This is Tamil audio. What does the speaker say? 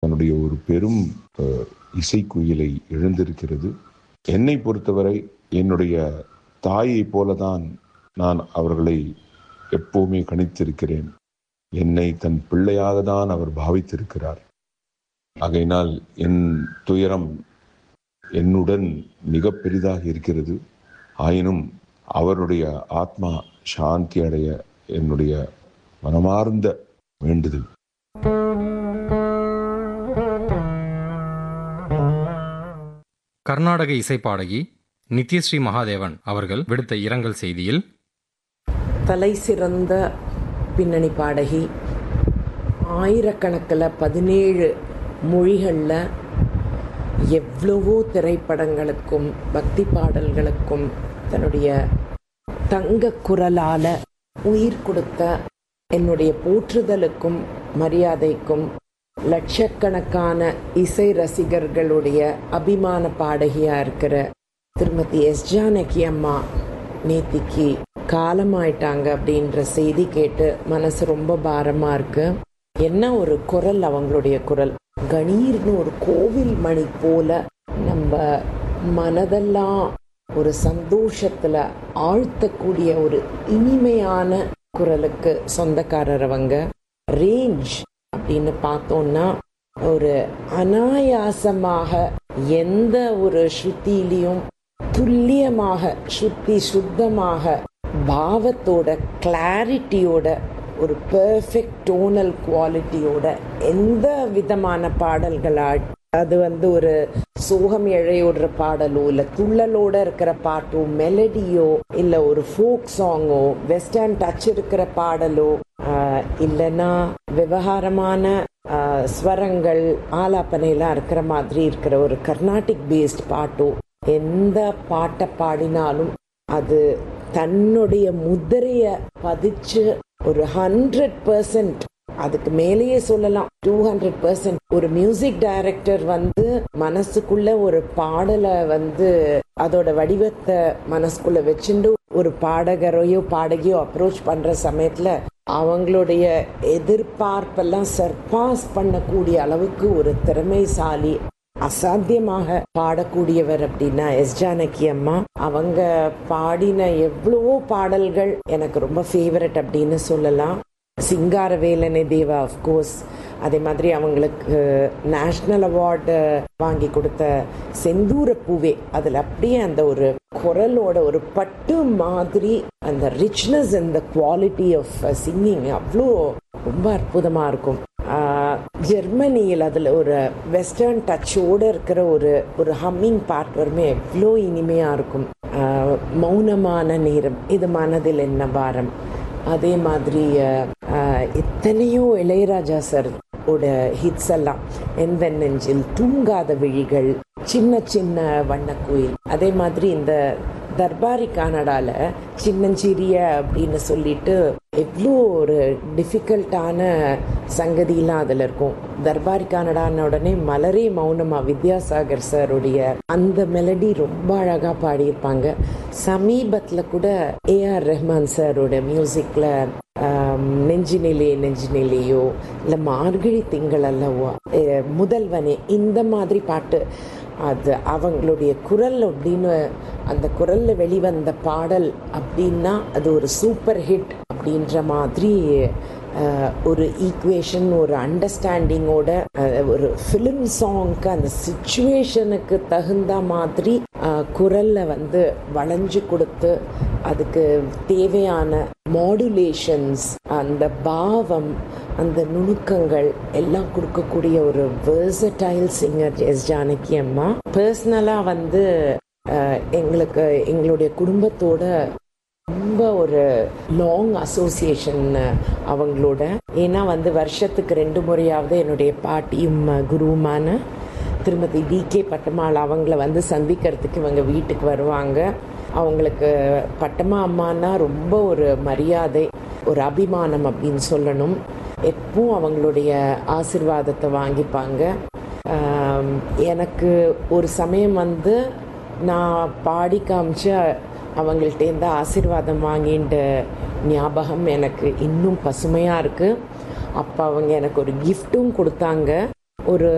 தன்னுடைய ஒரு பெரும் அஹ், இசைக்குயிலை இழந்திருக்கிறது என்னை பொறுத்தவரை என்னுடைய தாயை போலதான் நான் அவர்களை எப்பவுமே கணித்திருக்கிறேன் என்னை தன் பிள்ளையாக தான் அவர் பாவித்திருக்கிறார் ஆகையினால் என் துயரம் என்னுடன் மிக பெரிதாக இருக்கிறது ஆயினும் அவருடைய ஆத்மா சாந்தி அடைய என்னுடைய மனமார்ந்த வேண்டுதல் கர்நாடக இசைப்பாடகி நித்யஸ்ரீ மகாதேவன் அவர்கள் விடுத்த இரங்கல் செய்தியில் தலை சிறந்த பின்னணி பாடகி ஆயிரக்கணக்கில் பதினேழு மொழிகளில் எவ்வளவோ திரைப்படங்களுக்கும் பக்தி பாடல்களுக்கும் தன்னுடைய தங்க குரலால் உயிர் கொடுத்த என்னுடைய போற்றுதலுக்கும் மரியாதைக்கும் லட்சக்கணக்கான இசை ரசிகர்களுடைய அபிமான பாடகியா இருக்கிற திருமதி எஸ் ஜானகி அம்மா நேத்திக்கு காலமாயிட்டாங்க அப்படின்ற செய்தி கேட்டு மனசு ரொம்ப பாரமா இருக்கு என்ன ஒரு குரல் அவங்களுடைய குரல் கணீர்னு ஒரு கோவில் மணி போல நம்ம மனதெல்லாம் ஒரு சந்தோஷத்துல ஆழ்த்தக்கூடிய ஒரு இனிமையான குரலுக்கு சொந்தக்காரர் அவங்க ரேஞ்ச் அப்படின்னு பார்த்தோம்னா ஒரு அனாயாசமாக எந்த ஒரு ஸ்ருதியிலையும் துல்லியமாக ஸ்ருதி சுத்தமாக பாவத்தோட கிளாரிட்டியோட ஒரு பெர்ஃபெக்ட் டோனல் குவாலிட்டியோட எந்த விதமான பாடல்களா அது வந்து ஒரு சோகம் இழையோடுற பாடலோ இல்ல துள்ளலோட இருக்கிற பாட்டோ மெலடியோ இல்ல ஒரு ஃபோக் சாங்கோ வெஸ்டர்ன் டச் இருக்கிற பாடலோ ஆஹ், இல்லைன்னா விவகாரமான ஆஹ், ஸ்வரங்கள் ஆலாப்பனையெல்லாம் இருக்கிற மாதிரி இருக்கிற ஒரு கர்நாடிக் பேஸ்ட் பாட்டோ எந்த பாட்டை பாடினாலும் அது தன்னுடைய முத்திரைய பதிச்சு ஒரு ஹண்ட்ரட் பர்சன்ட் அதுக்கு மேலேயே சொல்லலாம் டூ ஹண்ட்ரட் பர்சன்ட் ஒரு மியூசிக் டைரக்டர் வந்து மனசுக்குள்ள ஒரு பாடலை வந்து அதோட வடிவத்தை மனசுக்குள்ள வச்சுட்டு ஒரு பாடகரையோ பாடகியோ அப்ரோச் பண்ற சமயத்துல அவங்களுடைய எதிர்பார்ப்பெல்லாம் சர்பாஸ் பண்ணக்கூடிய அளவுக்கு ஒரு திறமைசாலி அசாத்தியமாக பாடக்கூடியவர் அப்படின்னா எஸ் ஜானகி அம்மா அவங்க பாடின எவ்வளவோ பாடல்கள் எனக்கு ரொம்ப ஃபேவரட் அப்படின்னு சொல்லலாம் சிங்காரவேலனை தேவா அஃப்கோர்ஸ் அதே மாதிரி அவங்களுக்கு நேஷ்னல் அவார்டு வாங்கி கொடுத்த செந்தூர பூவே அதில் அப்படியே அந்த ஒரு குரலோட ஒரு பட்டு மாதிரி அந்த ரிச்னஸ் அந்த குவாலிட்டி ஆஃப் சிங்கிங் அவ்வளோ ரொம்ப அற்புதமா இருக்கும் ஆஹ், ஜெர்மனியில் அதில் ஒரு வெஸ்டர்ன் டச்சோட இருக்கிற ஒரு ஒரு ஹம்மிங் பார்ட் வருமே எவ்வளோ இனிமையாக இருக்கும் ஆஹ், மௌனமான நேரம் இது மனதில் என்ன பாரம் அதே மாதிரி அஹ், அஹ், எத்தனையோ இளையராஜா சார் ஓட ஹிட்ஸ் எல்லாம் எந்த நெஞ்சில் தூங்காத விழிகள் சின்ன சின்ன வண்ணக்குயில் அதே மாதிரி இந்த தர்பாரி கனடால சின்னஞ்சிறிய அப்படின்னு சொல்லிட்டு எவ்வளோ ஒரு டிஃபிகல்ட்டான சங்கதியெல்லாம் அதில் இருக்கும் தர்பாரி கனடான உடனே மலரே மௌனமா வித்யாசாகர் சாருடைய அந்த மெலடி ரொம்ப அழகாக பாடியிருப்பாங்க சமீபத்தில் கூட ஏஆர் ரஹ்மான் சாரோட மியூசிக்கில் நெஞ்சினிலே நெஞ்சினிலேயோ இல்லை மார்கழி திங்கள் அல்லவோ அஹ், முதல்வனே இந்த மாதிரி பாட்டு அது அவங்களுடைய குரல் அப்படின்னு அந்த குரல்ல வெளிவந்த பாடல் அப்படின்னா அது ஒரு சூப்பர் ஹிட் அப்படின்ற மாதிரி அஹ், ஒரு ஈக்குவேஷன் ஒரு அண்டர்ஸ்டாண்டிங்கோட ஒரு ஃபிலிம் சாங்க்கு அந்த சுச்சுவேஷனுக்கு தகுந்த மாதிரி அஹ், குரல்ல வந்து வளைஞ்சு கொடுத்து அதுக்கு தேவையான மாடுலேஷன்ஸ் அந்த பாவம் அந்த நுணுக்கங்கள் எல்லாம் கொடுக்கக்கூடிய ஒரு வேர்சடைல் சிங்கர் எஸ் ஜானகி அம்மா பர்சனலாக வந்து அஹ், எங்களுக்கு எங்களுடைய குடும்பத்தோட ரொம்ப ஒரு லாங் அசோசியேஷன் அவங்களோட ஏன்னா வந்து வருஷத்துக்கு ரெண்டு முறையாவது என்னுடைய பாட்டியும் அஹ், குருவுமான திருமதி டி கே பட்டம்மாள் அவங்கள வந்து சந்திக்கிறதுக்கு இவங்க வீட்டுக்கு வருவாங்க அவங்களுக்கு பட்டம்மா அம்மானா ரொம்ப ஒரு மரியாதை ஒரு அபிமானம் அப்படின்னு சொல்லணும் எப்பவும் அவங்களுடைய ஆசிர்வாதத்தை வாங்கிப்பாங்க ஆம், எனக்கு ஒரு சமயம் வந்து நான் பாடி காமிச்ச அவங்கள்ட்டேருந்து ஆசீர்வாதம் வாங்கின்ற ஞாபகம் எனக்கு இன்னும் பசுமையாக இருக்குது அப்போ அவங்க எனக்கு ஒரு கிஃப்ட்டும் கொடுத்தாங்க ஒரு